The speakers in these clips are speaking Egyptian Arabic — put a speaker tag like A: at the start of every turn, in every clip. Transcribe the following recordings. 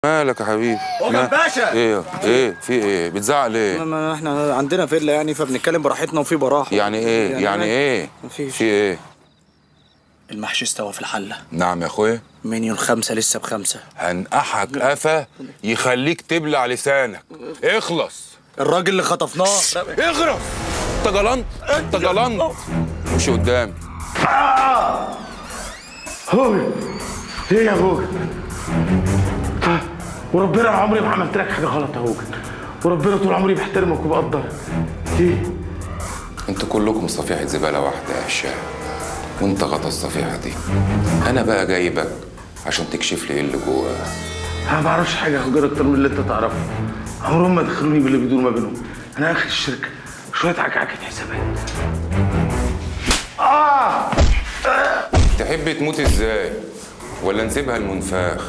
A: مالك يا حبيبي
B: هوجن
A: ما-
B: باشا!
A: ايه ايه في ايه بتزعق ليه
B: ما احنا عندنا فيلا يعني فبنتكلم براحتنا وفي براحه
A: يعني ايه يعني ايه
B: مفيش.
A: في ايه
B: المحشي استوى في الحله
A: نعم يا اخويا
B: منيو الخمسه لسه بخمسه
A: هنقحك قفا يخليك تبلع لسانك اخلص
B: الراجل اللي خطفناه
A: اغرف انت جلنت انت جلنت امشي قدام
C: هوجن ايه يا هوجن آه، وربنا أنا عمري ما عملت لك حاجه غلط يا هوجن وربنا طول عمري بحترمك وبقدرك ايه
A: انتوا كلكم صفيحة زبالة واحدة يا هشام وانت غطا الصفيحة دي انا بقى جايبك عشان تكشف لي ايه اللي جواها
C: انا ما بعرفش حاجه يا هوجن اكتر من اللي انت تعرفه عمرهم ما دخلوني باللي بيدور ما بينهم انا اخر الشركه شويه عكعكه حسابات اه
A: تحب تموت ازاي ولا نسيبها المنفاخ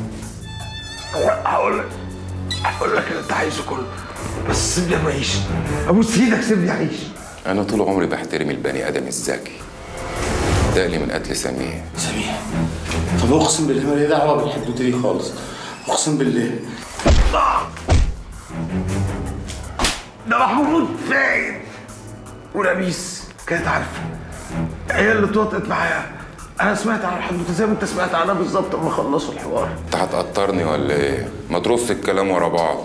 C: هقول لك هقول لك اللي انت عايزه كله بس سيبني اعيش ابوس ايدك سيبني اعيش
A: انا طول عمري بحترم البني ادم الذكي ده لي من قتل سمير
C: سميح طب اقسم بالله ما لي دعوه بالحدوته دي خالص اقسم بالله ده محمود فايد ولبيس كانت عارفه هي اللي اتوطئت معايا انا سمعت عن الحدوته زي ما انت سمعت عنها بالظبط لما خلصوا الحوار
A: انت هتقطرني ولا ايه ما ترص الكلام ورا بعض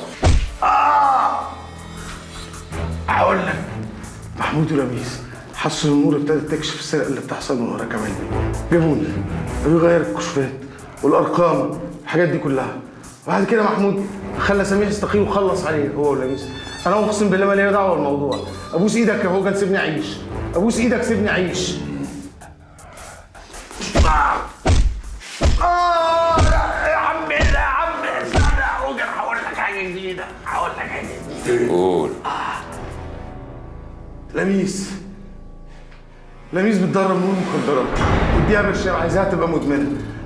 C: هقول لك محمود ولبيس حسوا الامور ابتدت تكشف السرقه اللي بتحصل من ورا كمان جابوني قالوا لي غير الكشوفات والارقام الحاجات دي كلها وبعد كده محمود خلى سميح يستقيل وخلص عليه هو ولبيس انا اقسم بالله ما ليا دعوه بالموضوع ابوس ايدك يا هوجن سيبني اعيش ابوس ايدك سيبني اعيش آه يا عمي يا عمي استنى يا هوجن هقول لك حاجه جديده هقول لك حاجه جديده
A: قول
C: لميس لميس بتدرب نور مخدرات اديها برشام عايزاها تبقى مدمنه